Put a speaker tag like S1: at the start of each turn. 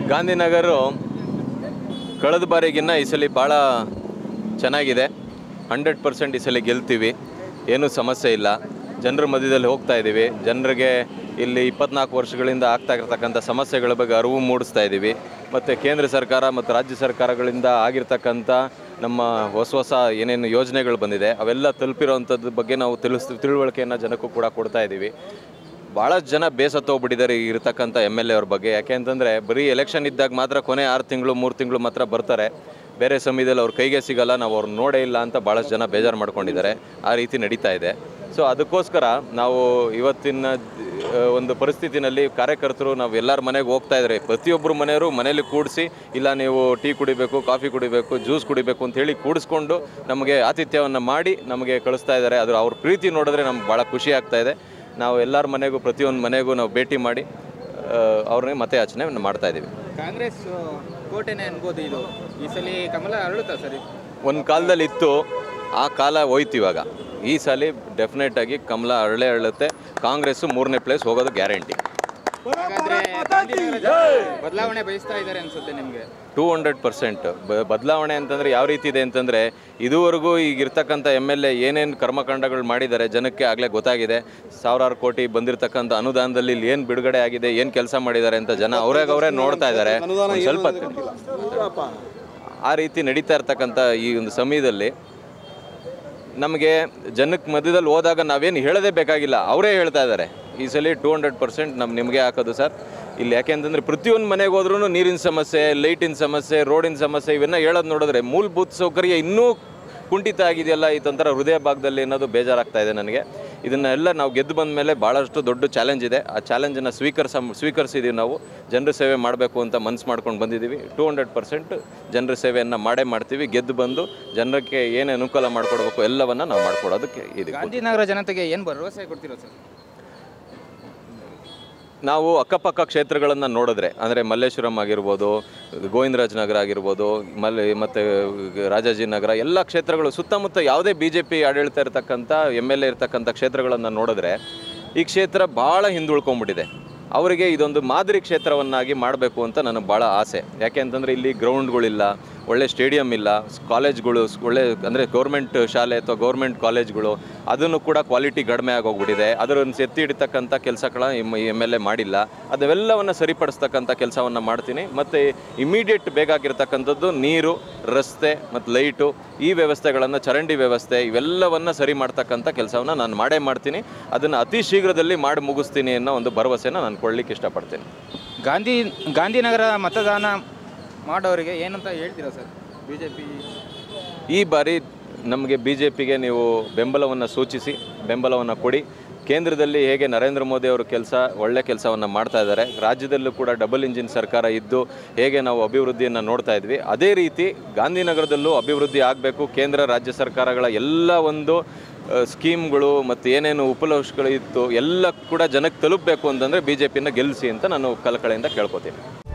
S1: ಗಾಂಧಿನಗರ ಕಳೆದ ಬಾರಿಗಿನ್ನ ಈ ಸಲ ಭಾಳ ಚೆನ್ನಾಗಿದೆ ಹಂಡ್ರೆಡ್ ಪರ್ಸೆಂಟ್ ಈ ಸಲ ಗೆಲ್ತೀವಿ ಏನೂ ಸಮಸ್ಯೆ ಇಲ್ಲ ಜನರ ಮಧ್ಯದಲ್ಲಿ ಹೋಗ್ತಾ ಇದ್ದೀವಿ ಜನರಿಗೆ ಇಲ್ಲಿ ಇಪ್ಪತ್ನಾಲ್ಕು ವರ್ಷಗಳಿಂದ ಆಗ್ತಾ ಇರತಕ್ಕಂಥ ಸಮಸ್ಯೆಗಳ ಬಗ್ಗೆ ಅರಿವು ಮೂಡಿಸ್ತಾ ಇದ್ದೀವಿ ಮತ್ತು ಕೇಂದ್ರ ಸರ್ಕಾರ ಮತ್ತು ರಾಜ್ಯ ಸರ್ಕಾರಗಳಿಂದ ಆಗಿರ್ತಕ್ಕಂಥ ನಮ್ಮ ಹೊಸ ಹೊಸ ಏನೇನು ಯೋಜನೆಗಳು ಬಂದಿದೆ ಅವೆಲ್ಲ ತಲುಪಿರೋವಂಥದ್ದು ಬಗ್ಗೆ ನಾವು ತಿಳಿಸ್ ತಿಳುವಳಿಕೆಯನ್ನು ಜನಕ್ಕೂ ಕೂಡ ಕೊಡ್ತಾ ಇದ್ದೀವಿ ಭಾಳಷ್ಟು ಜನ ಬೇಸತ್ತೋಗ್ಬಿಟ್ಟಿದ್ದಾರೆ ಈಗ ಇರತಕ್ಕಂಥ ಎಮ್ ಎಲ್ ಎ ಅವ್ರ ಬಗ್ಗೆ ಯಾಕೆ ಅಂತಂದರೆ ಬರೀ ಎಲೆಕ್ಷನ್ ಇದ್ದಾಗ ಮಾತ್ರ ಕೊನೆ ಆರು ತಿಂಗಳು ಮೂರು ತಿಂಗಳು ಮಾತ್ರ ಬರ್ತಾರೆ ಬೇರೆ ಸಮಯದಲ್ಲಿ ಅವ್ರ ಕೈಗೆ ಸಿಗಲ್ಲ ನಾವು ಅವ್ರನ್ನ ನೋಡೇ ಇಲ್ಲ ಅಂತ ಭಾಳಷ್ಟು ಜನ ಬೇಜಾರು ಮಾಡ್ಕೊಂಡಿದ್ದಾರೆ ಆ ರೀತಿ ನಡೀತಾ ಇದೆ ಸೊ ಅದಕ್ಕೋಸ್ಕರ ನಾವು ಇವತ್ತಿನ ಆ, ಒಂದು ಪರಿಸ್ಥಿತಿನಲ್ಲಿ ಕಾರ್ಯಕರ್ತರು ನಾವು ಎಲ್ಲರ ಮನೆಗೆ ಹೋಗ್ತಾ ಇದ್ದಾರೆ ಪ್ರತಿಯೊಬ್ಬರು ಮನೆಯವರು ಮನೇಲಿ ಕೂಡಿಸಿ ಇಲ್ಲ ನೀವು ಟೀ ಕುಡಿಬೇಕು ಕಾಫಿ ಕುಡಿಬೇಕು ಜ್ಯೂಸ್ ಕುಡಿಬೇಕು ಅಂತ ಹೇಳಿ ಕೂಡಿಸ್ಕೊಂಡು ನಮಗೆ ಆತಿಥ್ಯವನ್ನು ಮಾಡಿ ನಮಗೆ ಕಳಿಸ್ತಾ ಇದ್ದಾರೆ ಅದು ಅವ್ರ ಪ್ರೀತಿ ನೋಡಿದ್ರೆ ನಮ್ಗೆ ಭಾಳ ಖುಷಿ ಆಗ್ತಾ ಇದೆ ನಾವು ಎಲ್ಲರ ಮನೆಗೂ ಪ್ರತಿಯೊಂದು ಮನೆಗೂ ನಾವು ಭೇಟಿ ಮಾಡಿ ಅವ್ರನ್ನೇ ಮತ ಯಾಚನೆ ಮಾಡ್ತಾ ಇದ್ದೀವಿ
S2: ಕಾಂಗ್ರೆಸ್ ಕೋಟೆನೇ ಅನ್ಬೋದು ಇದು ಈ ಸಲ ಕಮಲ ಅರಳುತ್ತಾ ಸರಿ
S1: ಒಂದು ಕಾಲದಲ್ಲಿ ಇತ್ತು ಆ ಕಾಲ ಹೋಯ್ತು ಇವಾಗ ಈ ಸಲ ಡೆಫಿನೆಟ್ ಆಗಿ ಕಮಲ ಅರಳೆ ಅರಳುತ್ತೆ ಕಾಂಗ್ರೆಸ್ಸು ಮೂರನೇ ಪ್ಲೇಸ್ ಹೋಗೋದು ಗ್ಯಾರಂಟಿ
S2: ಹಾಗಾದ್ರೆ ಗಾಂಧಿನಗರ ಜನ ಬದಲಾವಣೆ ಬಯಸ್ತಾ ಇದ್ದಾರೆ ಅನ್ಸುತ್ತೆ ನಿಮಗೆ
S1: ಟೂ ಹಂಡ್ರೆಡ್ ಪರ್ಸೆಂಟ್ ಬದಲಾವಣೆ ಅಂತಂದರೆ ಯಾವ ರೀತಿ ಇದೆ ಅಂತಂದರೆ ಇದುವರೆಗೂ ಈಗ ಇರ್ತಕ್ಕಂಥ ಎಮ್ ಎಲ್ ಎ ಏನೇನು ಕರ್ಮಕಾಂಡಗಳು ಮಾಡಿದ್ದಾರೆ ಜನಕ್ಕೆ ಆಗಲೇ ಗೊತ್ತಾಗಿದೆ ಸಾವಿರಾರು ಕೋಟಿ ಬಂದಿರತಕ್ಕಂಥ ಅನುದಾನದಲ್ಲಿ ಇಲ್ಲಿ ಏನು ಬಿಡುಗಡೆ ಆಗಿದೆ ಏನು ಕೆಲಸ ಮಾಡಿದ್ದಾರೆ ಅಂತ ಜನ ಅವ್ರಾಗ ಅವರೇ ನೋಡ್ತಾ ಇದ್ದಾರೆ ಒಂದ್ ಸ್ವಲ್ಪ ಆ ರೀತಿ ನಡೀತಾ ಇರ್ತಕ್ಕಂಥ ಈ ಒಂದು ಸಮಯದಲ್ಲಿ ನಮಗೆ ಜನಕ್ಕೆ ಮಧ್ಯದಲ್ಲಿ ಹೋದಾಗ ನಾವೇನು ಹೇಳೋದೇ ಬೇಕಾಗಿಲ್ಲ ಅವರೇ ಹೇಳ್ತಾ ಇದ್ದಾರೆ ಈ ಸಲ ಟೂ ಹಂಡ್ರೆಡ್ ಪರ್ಸೆಂಟ್ ನಮ್ಮ ನಿಮಗೆ ಹಾಕೋದು ಸರ್ ಇಲ್ಲಿ ಯಾಕೆ ಅಂತಂದರೆ ಪ್ರತಿಯೊಂದು ಮನೆಗೆ ಹೋದ್ರೂ ನೀರಿನ ಸಮಸ್ಯೆ ಲೈಟಿನ ಸಮಸ್ಯೆ ರೋಡಿನ ಸಮಸ್ಯೆ ಇವನ್ನ ಹೇಳೋದು ನೋಡಿದ್ರೆ ಮೂಲಭೂತ ಸೌಕರ್ಯ ಇನ್ನೂ ಕುಂಠಿತ ಆಗಿದೆಯಲ್ಲ ಇದೊಂಥರ ಹೃದಯ ಭಾಗದಲ್ಲಿ ಅನ್ನೋದು ಬೇಜಾರಾಗ್ತಾ ಇದೆ ನನಗೆ ಇದನ್ನೆಲ್ಲ ನಾವು ಗೆದ್ದು ಬಂದ ಮೇಲೆ ಭಾಳಷ್ಟು ದೊಡ್ಡ ಚಾಲೆಂಜ್ ಇದೆ ಆ ಚಾಲೆಂಜನ್ನು ಸ್ವೀಕರಿಸ ಸ್ವೀಕರಿಸಿದ್ದೀವಿ ನಾವು ಜನರ ಸೇವೆ ಮಾಡಬೇಕು ಅಂತ ಮನಸ್ಸು ಮಾಡ್ಕೊಂಡು ಬಂದಿದ್ದೀವಿ ಟೂ ಹಂಡ್ರೆಡ್ ಪರ್ಸೆಂಟ್ ಜನರ ಸೇವೆಯನ್ನು ಮಾಡೇ ಮಾಡ್ತೀವಿ ಗೆದ್ದು ಬಂದು ಜನಕ್ಕೆ ಏನು ಅನುಕೂಲ ಮಾಡಿಕೊಡ್ಬೇಕು ಎಲ್ಲವನ್ನು ನಾವು ಮಾಡಿಕೊಡೋದಕ್ಕೆ ಇದೆ
S2: ಗಾಂಧಿನಗರ ಜನತೆಗೆ ಏನು ಭರವಸೆ ಕೊಡ್ತಿರೋ ಸರ್
S1: ನಾವು ಅಕ್ಕಪಕ್ಕ ಕ್ಷೇತ್ರಗಳನ್ನು ನೋಡಿದ್ರೆ ಅಂದರೆ ಮಲ್ಲೇಶ್ವರಂ ಆಗಿರ್ಬೋದು ಗೋವಿಂದರಾಜ ನಗರ ಆಗಿರ್ಬೋದು ಮಲ್ ಮತ್ತು ರಾಜಾಜಿನಗರ ಎಲ್ಲ ಕ್ಷೇತ್ರಗಳು ಸುತ್ತಮುತ್ತ ಯಾವುದೇ ಬಿ ಜೆ ಪಿ ಆಡಳಿತ ಇರತಕ್ಕಂಥ ಎಮ್ ಎಲ್ ಎ ಇರ್ತಕ್ಕಂಥ ಕ್ಷೇತ್ರಗಳನ್ನು ನೋಡಿದ್ರೆ ಈ ಕ್ಷೇತ್ರ ಭಾಳ ಹಿಂದುಳ್ಕೊಂಡ್ಬಿಟ್ಟಿದೆ ಅವರಿಗೆ ಇದೊಂದು ಮಾದರಿ ಕ್ಷೇತ್ರವನ್ನಾಗಿ ಮಾಡಬೇಕು ಅಂತ ನನಗೆ ಭಾಳ ಆಸೆ ಯಾಕೆ ಅಂತಂದರೆ ಇಲ್ಲಿ ಗ್ರೌಂಡ್ಗಳಿಲ್ಲ ಒಳ್ಳೆ ಸ್ಟೇಡಿಯಂ ಇಲ್ಲ ಕಾಲೇಜ್ಗಳು ಒಳ್ಳೆ ಅಂದರೆ ಗೌರ್ಮೆಂಟ್ ಶಾಲೆ ಅಥವಾ ಗೌರ್ಮೆಂಟ್ ಕಾಲೇಜ್ಗಳು ಅದನ್ನು ಕೂಡ ಕ್ವಾಲಿಟಿ ಕಡಿಮೆ ಆಗೋಗ್ಬಿಟ್ಟಿದೆ ಅದರನ್ನು ಎತ್ತಿ ಹಿಡಿತಕ್ಕಂಥ ಕೆಲಸಗಳ ಎಮ್ ಎಲ್ ಎ ಮಾಡಿಲ್ಲ ಅದೆಲ್ಲವನ್ನು ಸರಿಪಡಿಸ್ತಕ್ಕಂಥ ಕೆಲಸವನ್ನು ಮಾಡ್ತೀನಿ ಮತ್ತು ಇಮಿಡಿಯೇಟ್ ಬೇಕಾಗಿರ್ತಕ್ಕಂಥದ್ದು ನೀರು ರಸ್ತೆ ಮತ್ತು ಲೈಟು ಈ ವ್ಯವಸ್ಥೆಗಳನ್ನು ಚರಂಡಿ ವ್ಯವಸ್ಥೆ ಇವೆಲ್ಲವನ್ನು ಸರಿ ಮಾಡ್ತಕ್ಕಂಥ ಕೆಲಸವನ್ನು ನಾನು ಮಾಡೇ ಮಾಡ್ತೀನಿ ಅದನ್ನು ಅತಿ ಶೀಘ್ರದಲ್ಲಿ ಮಾಡಿ ಮುಗಿಸ್ತೀನಿ ಅನ್ನೋ ಒಂದು ಭರವಸೆನ ನಾನು ಕೊಡಲಿಕ್ಕೆ ಇಷ್ಟಪಡ್ತೀನಿ
S2: ಗಾಂಧಿ ಗಾಂಧಿನಗರ ಮತದಾನ ಮಾಡೋರಿಗೆ ಏನಂತ ಹೇಳ್ತೀರಾ ಸರ್ ಬಿ ಜೆ ಪಿ
S1: ಈ ಬಾರಿ ನಮಗೆ ಬಿ ಜೆ ಪಿಗೆ ನೀವು ಬೆಂಬಲವನ್ನು ಸೂಚಿಸಿ ಬೆಂಬಲವನ್ನು ಕೊಡಿ ಕೇಂದ್ರದಲ್ಲಿ ಹೇಗೆ ನರೇಂದ್ರ ಮೋದಿ ಅವರು ಕೆಲಸ ಒಳ್ಳೆ ಕೆಲಸವನ್ನು ಮಾಡ್ತಾ ಇದ್ದಾರೆ ರಾಜ್ಯದಲ್ಲೂ ಕೂಡ ಡಬಲ್ ಇಂಜಿನ್ ಸರ್ಕಾರ ಇದ್ದು ಹೇಗೆ ನಾವು ಅಭಿವೃದ್ಧಿಯನ್ನು ನೋಡ್ತಾ ಇದ್ವಿ ಅದೇ ರೀತಿ ಗಾಂಧಿನಗರದಲ್ಲೂ ಅಭಿವೃದ್ಧಿ ಆಗಬೇಕು ಕೇಂದ್ರ ರಾಜ್ಯ ಸರ್ಕಾರಗಳ ಎಲ್ಲ ಒಂದು ಆ, ಸ್ಕೀಮ್ಗಳು ಮತ್ತು ಏನೇನು ಉಪಲಕ್ಷಗಳು ಇತ್ತು ಎಲ್ಲ ಕೂಡ ಜನಕ್ಕೆ ತಲುಪಬೇಕು ಅಂತಂದರೆ ಬಿ ಜೆ ಪಿನ ಗೆಲ್ಲಿಸಿ ಅಂತ ನಾನು ಕಳಕಳಿಯಿಂದ ಕೇಳ್ಕೊತೀನಿ